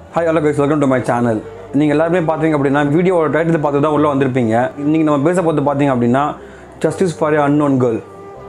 hi hello guys welcome to my channel நீங்கள் எல்லாருமே பார்த்தீங்க அப்படின்னா வீடியோவோட டைட்டில் பார்த்து தான் உள்ளே வந்திருப்பீங்க இன்றைக்கி நம்ம பேச போது பார்த்தீங்க அப்படின்னா justice for a unknown girl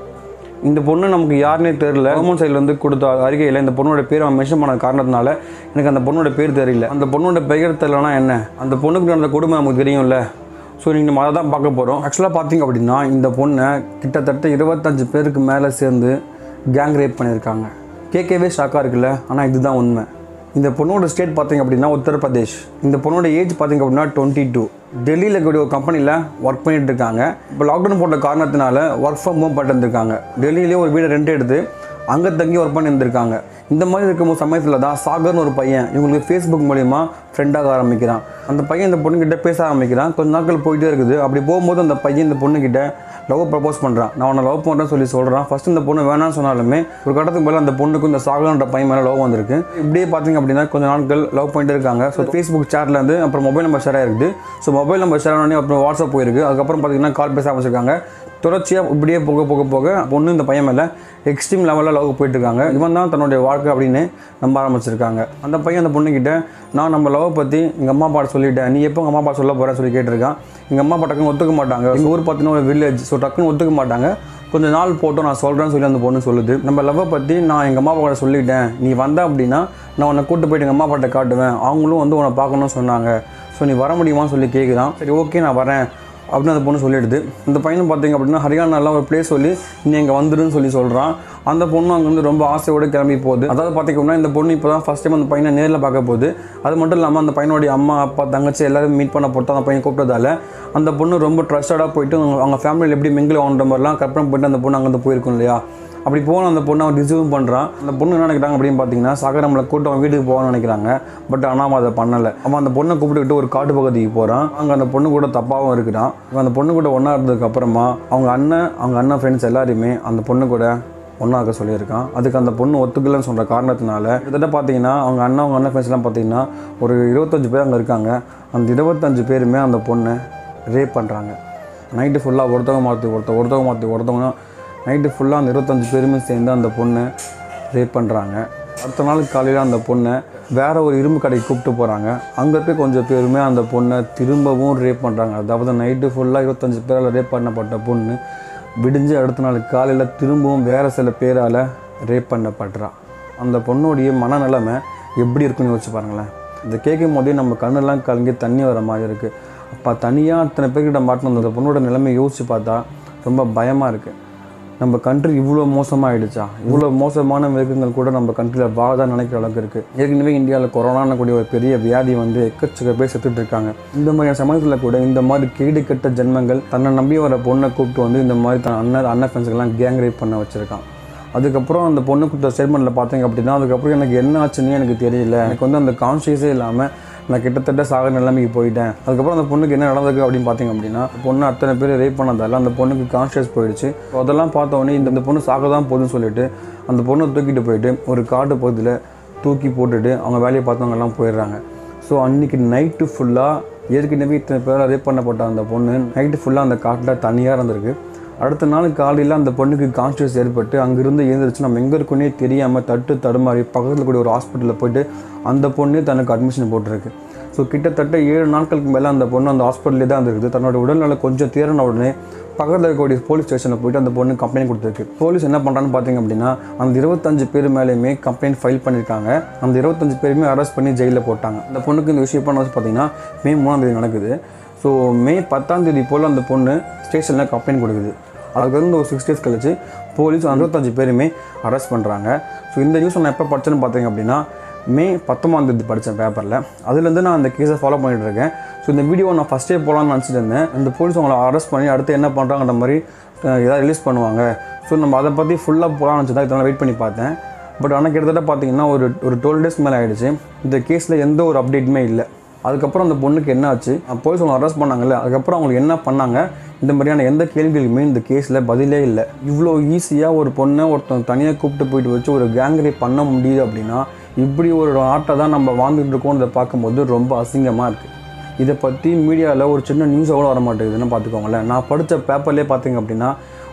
இந்த பொண்ணு நமக்கு யாருனே தெரியல கவர்மெண்ட் சைட்லேருந்து கொடுத்த அறிக்கையில் இந்த பொண்ணோட பேர் அவன் மென்ஷன் பண்ண காரணத்தினால எனக்கு அந்த பொண்ணோட பேர் தெரியல அந்த பொண்ணோட பெயர் தெரியலனா என்ன அந்த பொண்ணுக்கு நடந்த கொடுமை நமக்கு தெரியும்ல ஸோ நீங்கள் நம்ம அதை தான் பார்க்க போகிறோம் ஆக்சுவலாக பார்த்தீங்க அப்படின்னா இந்த பொண்ணை கிட்டத்தட்ட இருபத்தஞ்சு பேருக்கு மேலே சேர்ந்து கேங் ரேப் பண்ணியிருக்காங்க கேட்கவே ஷாக்காக இருக்குல்ல ஆனால் இதுதான் உண்மை இந்த பொண்ணோட ஸ்டேட் பார்த்தீங்க அப்படின்னா உத்தரப்பிரதேஷ் இந்த பொண்ணோட ஏஜ் பார்த்தீங்க அப்படின்னா டுவெண்ட்டி டூ டெல்லியில் இருக்கக்கூடிய ஒரு கம்பெனியில் ஒர்க் பண்ணிட்டு இருக்காங்க இப்போ லாக்டவுன் போட்ட காரணத்தினால ஒர்க் ஃப்ரம் ஹோம் பண்ணிட்டு இருந்திருக்காங்க டெல்லியிலே ஒரு வீடை ரெண்ட் எடுத்து அங்கே தங்கி ஒர்க் பண்ணி இருந்திருக்காங்க இந்த மாதிரி இருக்கும் சமயத்தில் தான் சாகர்னு ஒரு பையன் இவங்களுக்கு ஃபேஸ்புக் மூலிமா ஃப்ரெண்டாக ஆரம்பிக்கிறான் அந்த பையன் இந்த பொண்ணுக்கிட்ட பேச ஆரம்பிக்கிறான் கொஞ்ச நாட்கள் போயிட்டே இருக்குது அப்படி போகும்போது அந்த பையன் இந்த பொண்ணுக்கிட்ட லவ் ப்ரப்போஸ் பண்ணுறான் நான் உன்னை லவ் பண்ணுறேன்னு சொல்லி சொல்கிறான் ஃபர்ஸ்ட் இந்த பொண்ணு வேணாம்னு சொன்னாலுமே ஒரு கட்டத்துக்கு மேலே அந்த பொண்ணுக்கு இந்த சாகலன்ற பையன் மேலே லவ் வந்திருக்கு இப்படியே பார்த்தீங்க அப்படின்னா கொஞ்ச நாட்கள் லவ் பண்ணிட்டு இருக்காங்க ஸோ ஃபேஸ்புக் சேட்லேருந்து அப்புறம் மொபைல் நம்பர் ஷேர் ஆயிருக்குது ஸோ மொபைல் நம்பர் ஷேர் ஆனே அப்புறம் வாட்ஸ்அப் போயிருக்கு அதுக்கப்புறம் பார்த்தீங்கன்னா கால் பேச ஆரம்பிச்சிருக்காங்க தொடர்ச்சியாக இப்படியே போக போக போக பொண்ணு இந்த பையன் மேலே எக்ஸ்ட்ரீம் லெவலில் லவ் போயிட்டு இருக்காங்க இவன் தான் தன்னுடைய வாழ்க்கை அப்படின்னு நம்ப ஆரம்பிச்சிருக்காங்க அந்த பையன் அந்த பொண்ணுக்கிட்ட நான் நம்ம லவ் பற்றி எங்கள் அம்மா அப்பாட்ட சொல்லிட்டேன் நீ எப்போ உங்கள் அம்மா அப்பா சொல்ல போகிறேன்னு சொல்லி கேட்டிருக்கான் எங்கள் அம்மா அப்பா டக்குன்னு ஒத்துக்க மாட்டாங்க எங்கள் ஊர் பார்த்தீங்கன்னா ஒரு வில்லேஜ் ஸோ டக்குன்னு ஒத்துக்க மாட்டாங்க கொஞ்ச நாள் போட்டோம் நான் சொல்கிறேன்னு சொல்லி அந்த பொண்ணு சொல்லுது நம்ம லவ்வை பற்றி நான் எங்கள் அம்மா அப்பா கிட்ட சொல்லிட்டேன் நீ வந்த அப்படின்னா நான் உன்னை கூட்டு போயிட்டு எங்கள் அம்மா அப்பாட்ட காட்டுவேன் அவங்களும் வந்து உன்னை பார்க்கணும்னு சொன்னாங்க ஸோ நீ வர முடியுமான்னு சொல்லி கேட்குறான் சரி ஓகே நான் வரேன் அப்படின்னு அந்த பொண்ணு சொல்லிடுது இந்த பையனும் பார்த்தீங்க அப்படின்னா ஹரியானாலாம் ஒரு பிளேஸ் சொல்லி நீ இங்கே வந்துடுன்னு சொல்லி சொல்கிறான் அந்த பொண்ணு அங்கே வந்து ரொம்ப ஆசையோடு கிளம்பி போகுது அதாவது பார்த்தீங்கன்னா இந்த பொண்ணு இப்போ தான் ஃபஸ்ட் டைம் அந்த பையனை நேரில் பார்க்க போகுது அது மட்டும் இல்லாமல் அந்த பையனுடைய அம்மா அப்பா தங்கச்சி எல்லாரும் மீட் பண்ண போட்டு அந்த பையன் கூப்பிட்டதால அந்த பொண்ணு ரொம்ப ட்ரஸ்டடாக போயிட்டு அவங்க- அவங்க ஃபேமிலியில் எப்படி மிங்கில் ஆகுன்ற மாதிரிலாம் கற்பனை போயிட்டு அந்த பொண்ணு அங்கேருந்து போயிருக்கும் இல்லையா அப்படி போன அந்த பொண்ணை அவன் ரிசீவும் பண்ணுறான் அந்த பொண்ணு என்ன நினைக்கிறாங்க அப்படின்னு பார்த்தீங்கன்னா சாகர் நம்மளை கூட்டு அவன் வீட்டுக்கு போவான்னு நினைக்கிறாங்க பட் ஆனால் அவன் அதை பண்ணலை அவன் அந்த பொண்ணை கூப்பிட்டுக்கிட்டு ஒரு காட்டு பகுதிக்கு போகிறான் அங்கே அந்த பொண்ணு கூட தப்பாகவும் இருக்கிறான் இவன் அந்த பொண்ணு கூட ஒன்றா இருந்ததுக்கு அப்புறமா அவங்க அண்ணன் அவங்க அண்ணன் ஃப்ரெண்ட்ஸ் எல்லாரையுமே அந்த பொண்ணு கூட ஒன்றா இருக்க சொல்லியிருக்கான் அதுக்கு அந்த பொண்ணு ஒத்துக்கலைன்னு சொல்கிற காரணத்தினால கிட்டத்தட்ட பார்த்தீங்கன்னா அவங்க அண்ணன் அவங்க அண்ணன் ஃப்ரெண்ட்ஸ்லாம் பார்த்தீங்கன்னா ஒரு இருபத்தஞ்சு பேர் அங்கே இருக்காங்க அந்த இருபத்தஞ்சு பேருமே அந்த பொண்ணை ரேப் பண்ணுறாங்க நைட்டு ஃபுல்லாக ஒருத்தவங்க மாற்றி ஒருத்த ஒருத்தவங்க மாற்றி ஒருத்தவங்க நைட்டு ஃபுல்லாக அந்த இருபத்தஞ்சு பேருமே சேர்ந்து அந்த பொண்ணை ரேப் பண்ணுறாங்க அடுத்த நாள் காலையில் அந்த பொண்ணை வேற ஒரு இரும்பு கடைக்கு கூப்பிட்டு போகிறாங்க அங்கே போய் கொஞ்சம் பேருமே அந்த பொண்ணை திரும்பவும் ரேப் பண்ணுறாங்க அதாவது நைட்டு ஃபுல்லாக இருபத்தஞ்சு பேரால் ரேப் பண்ணப்பட்ட பொண்ணு விடிஞ்சு அடுத்த நாள் காலையில் திரும்பவும் வேறு சில பேரால் ரேப் பண்ணப்படுறா அந்த பொண்ணுடைய மனநிலைமை எப்படி இருக்குன்னு யோசிச்சு பாருங்களேன் இதை கேட்கும் போதே நம்ம கண்ணெல்லாம் கலங்கி தண்ணி வர மாதிரி இருக்குது அப்போ தனியாக அத்தனை பேர்கிட்ட மாட்டின அந்த பொண்ணோட நிலைமை யோசிச்சு பார்த்தா ரொம்ப பயமாக இருக்குது நம்ம கண்ட்ரி இவ்வளோ மோசமாகிடுச்சா இவ்வளோ மோசமான மிருகங்கள் கூட நம்ம கண்ட்ரியில் வாழதான் நினைக்கிற அளவுக்கு இருக்குது ஏற்கனவே இந்தியாவில் கொரோனான்னு கூடிய ஒரு பெரிய வியாதி வந்து எக்கச்சக்க பேர் செத்துட்டு இருக்காங்க இந்த மாதிரியான சமயத்தில் கூட இந்த மாதிரி கேடு கெட்ட ஜென்மங்கள் தன்னை நம்பி வர பொண்ணை கூப்பிட்டு வந்து இந்த மாதிரி தன் அண்ணன் அண்ணன் ஃப்ரெண்ட்ஸுக்கெல்லாம் கேங் ரேப் பண்ண வச்சுருக்கான் அதுக்கப்புறம் அந்த பொண்ணு கொடுத்த ஸ்டேட்மெண்ட்டில் பார்த்தீங்க அப்படின்னா அதுக்கப்புறம் எனக்கு என்ன ஆச்சுன்னு எனக்கு தெரியல எனக்கு வந்து அந்த கான்ஷியஸே இல்லாமல் நான் கிட்டத்தட்ட சாக நிலைமைக்கு போயிட்டேன் அதுக்கப்புறம் அந்த பொண்ணுக்கு என்ன நடந்தது அப்படின்னு பார்த்தீங்க அப்படின்னா பொண்ணு அத்தனை பேர் ரேப் பண்ணதால அந்த பொண்ணுக்கு கான்ஷியஸ் போயிடுச்சு So அதெல்லாம் பார்த்த உடனே இந்த இந்த பொண்ணு சாக தான் போகுதுன்னு சொல்லிட்டு அந்த பொண்ணை தூக்கிட்டு போயிட்டு ஒரு காட்டு பகுதியில் தூக்கி போட்டுட்டு அவங்க வேலையை பார்த்தவங்க எல்லாம் போயிடுறாங்க ஸோ அன்னைக்கு நைட்டு ஃபுல்லாக ஏற்கனவே இத்தனை பேர் ரேப் பண்ணப்பட்ட அந்த பொண்ணு நைட்டு ஃபுல்லாக அந்த காட்டில் தனியாக இருந்திருக்கு அடுத்த நாள் காலையில் அந்த பொண்ணுக்கு கான்ஷியஸ் ஏற்பட்டு அங்கிருந்து எழுந்திரிச்சு நம்ம எங்கே இருக்குன்னே தெரியாமல் தட்டு தடுமாறி பக்கத்தில் கூடிய ஒரு ஹாஸ்பிட்டலில் போயிட்டு அந்த பொண்ணு தனக்கு அட்மிஷன் போட்டிருக்கு ஸோ கிட்டத்தட்ட ஏழு நாட்களுக்கு மேலே அந்த பொண்ணு அந்த ஹாஸ்பிட்டலே தான் இருந்திருக்குது தன்னோட உடல்நல கொஞ்சம் தேறின உடனே பக்கத்தில் இருக்கக்கூடிய போலீஸ் ஸ்டேஷனில் போயிட்டு அந்த பொண்ணு கம்ப்ளைண்ட் கொடுத்துருக்கு போலீஸ் என்ன பண்ணுறான்னு பார்த்தீங்க அப்படின்னா அந்த இருபத்தஞ்சு பேர் மேலேயுமே கம்ப்ளைண்ட் ஃபைல் பண்ணியிருக்காங்க அந்த இருபத்தஞ்சு பேருமே அரெஸ்ட் பண்ணி ஜெயிலில் போட்டாங்க அந்த பொண்ணுக்கு இந்த விஷயம் பண்ண பார்த்தீங்கன்னா மே மூணாம் தேதி நடக்குது ஸோ மே பத்தாம் தேதி போல் அந்த பொண்ணு ஸ்டேஷனில் கம்ப்ளைண்ட் கொடுக்குது அதுலேருந்து ஒரு சிக்ஸ் டேஸ் கழிச்சு போலீஸ் அறுபத்தஞ்சு பேருமே அரெஸ்ட் பண்ணுறாங்க ஸோ இந்த நியூஸ் நான் எப்போ படிச்சேன்னு பார்த்தீங்க அப்படின்னா மே பத்தொம்பதாம் தேதி படித்தேன் பேப்பரில் அதுலேருந்து நான் அந்த கேஸை ஃபாலோ பண்ணிட்டு இருக்கேன் ஸோ இந்த வீடியோ நான் ஃபஸ்ட்டே போகலான்னு நினச்சிட்டு இருந்தேன் இந்த போலீஸ் அவங்கள அரெஸ்ட் பண்ணி அடுத்து என்ன பண்ணுறாங்கன்ற மாதிரி அஹ், ஏதாவது ரிலீஸ் பண்ணுவாங்க ஸோ நம்ம அதை பற்றி ஃபுல்லாக போகலான்னு நினச்சி தான் இதெல்லாம் வெயிட் பண்ணி பார்த்தேன் பட் ஆனால் கிட்டத்தட்ட பார்த்தீங்கன்னா ஒரு ஒரு டுவெல் டேஸ் மேலே ஆயிடுச்சு இந்த கேஸில் எந்த ஒரு அப்டேட்டுமே இல்லை அதுக்கப்புறம் அந்த பொண்ணுக்கு என்ன ஆச்சு போலீஸ் அவங்க அரெஸ்ட் பண்ணாங்கல்ல அதுக்கப்புறம் அவங்களுக்கு என்ன பண்ணாங்க இந்த மாதிரியான எந்த கேள்விகளுமே இந்த கேஸில் பதிலே இல்லை இவ்வளோ ஈஸியாக ஒரு பொண்ணை ஒருத்தன் தனியாக கூப்பிட்டு போயிட்டு வச்சு ஒரு கேங் ரேப் பண்ண முடியுது அப்படின்னா இப்படி ஒரு நாட்டை தான் நம்ம வாழ்ந்துட்டு இருக்கோன்றதை பார்க்கும்போது ரொம்ப அசிங்கமாக இருக்குது இதை பற்றி மீடியாவில் ஒரு சின்ன நியூஸை கூட வர மாட்டேங்குதுன்னு பார்த்துக்கோங்களேன் நான் படித்த பேப்பர்லேயே பார்த்தீங்க அப்படின்னா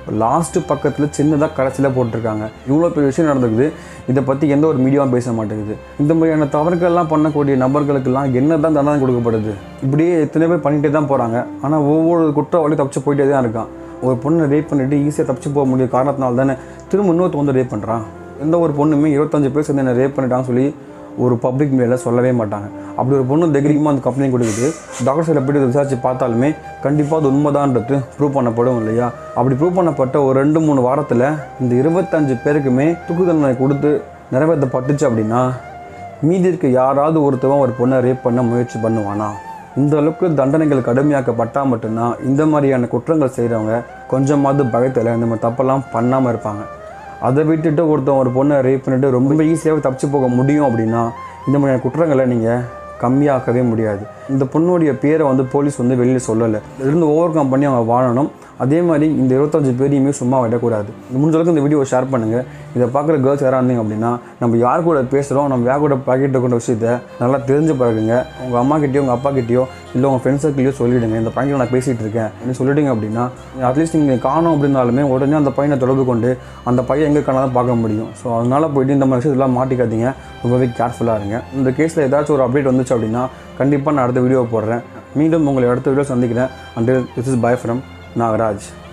லாஸ்ட்டு பக்கத்தில் சின்னதாக கடைசியில் போட்டிருக்காங்க இவ்வளோ பெரிய விஷயம் நடந்துக்குது இதை பற்றி எந்த ஒரு மீடியாவும் பேச மாட்டேங்குது இந்த மாதிரியான தவறுகள்லாம் பண்ணக்கூடிய நபர்களுக்கெல்லாம் என்ன தான் தண்டனை கொடுக்கப்படுது இப்படியே எத்தனை பேர் பண்ணிகிட்டே தான் போகிறாங்க ஆனால் ஒவ்வொரு குற்றவாளியும் தப்பிச்சு போயிட்டே தான் இருக்கான் ஒரு பொண்ணை ரேப் பண்ணிட்டு ஈஸியாக தப்பிச்சு போக முடிய காரணத்தினால தானே திரும்ப இன்னொருத்த வந்து ரேப் பண்ணுறான் எந்த ஒரு பொண்ணுமே இருபத்தஞ்சு பேர் சேர்ந்து என்ன ரேப் பண்ணிட்டான்னு சொல்லி ஒரு பப்ளிக் மீடியாவில் சொல்லவே மாட்டாங்க அப்படி ஒரு பொண்ணு தைரியமாக அந்த கம்ப்ளைண்ட் கொடுக்குது டாக்டர் சைடில் போய்ட்டு இதை விசாரிச்சு பார்த்தாலுமே கண்டிப்பாக அது உண்மைதான்றது ப்ரூவ் பண்ணப்படும் இல்லையா அப்படி ப்ரூவ் பண்ணப்பட்ட ஒரு ரெண்டு மூணு வாரத்தில் இந்த இருபத்தஞ்சு பேருக்குமே தூக்கு தண்டனை கொடுத்து நிறைவேற்றப்பட்டுச்சு அப்படின்னா மீதி இருக்க யாராவது ஒருத்தவன் ஒரு பொண்ணை ரேப் பண்ண முயற்சி பண்ணுவானா இந்த அளவுக்கு தண்டனைகள் கடுமையாக்கப்பட்டால் மட்டும்தான் இந்த மாதிரியான குற்றங்கள் செய்கிறவங்க கொஞ்சமாவது பயத்தில் இந்த மாதிரி தப்பெல்லாம் பண்ணாமல் இருப்பாங்க அதை விட்டுட்டு ஒருத்தன் ஒரு பொண்ணை ரேப் பண்ணிட்டு ரொம்ப ஈஸியாக தப்பிச்சு போக முடியும் அப்படின்னா இந்த மாதிரியான குற்றங்களை நீங்கள் கம்மியாக்கவே முடியாது இந்த பொண்ணுடைய பேரை வந்து போலீஸ் வந்து வெளியில் சொல்லலை இருந்து ஓவர் கம் பண்ணி அவங்க வாழணும் அதே மாதிரி இந்த இருபத்தஞ்சு பேரையுமே சும்மா விடக்கூடாது முடிஞ்ச அளவுக்கு இந்த வீடியோ ஷேர் பண்ணுங்கள் இதை பார்க்குற கேர்ள்ஸ் யாராக இருந்தீங்க அப்படின்னா நம்ம யார் கூட பேசுகிறோம் நம்ம யார் கூட பாக்கெட் இருக்கிற விஷயத்த நல்லா தெரிஞ்சு பழகுங்க உங்கள் அம்மா கிட்டயோ உங்கள் அப்பா கிட்டயோ இல்லை உங்கள் ஃப்ரெண்ட்ஸ் சர்க்கிளையோ சொல்லிவிடுங்க இந்த பையனை நான் பேசிகிட்டு இருக்கேன் அப்படின்னு சொல்லிட்டீங்க அப்படின்னா அட்லீஸ்ட் நீங்கள் காணும் அப்படின்னாலுமே உடனே அந்த பையனை தொடர்பு கொண்டு அந்த பையன் எங்கே காணாதான் பார்க்க முடியும் ஸோ அதனால் போயிட்டு இந்த மாதிரி விஷயத்தெல்லாம் மாட்டிக்காதீங்க ரொம்பவே கேர்ஃபுல்லாக இருங்க இந்த கேஸில் ஏதாச்சும் ஒரு அப்டேட் வந்துச்சு அப்படின்னா கண்டிப்பாக நான் அடுத்த வீடியோ போடுறேன் மீண்டும் உங்களை அடுத்த வீடியோ சந்திக்கிறேன் until this is bye from Nagaraj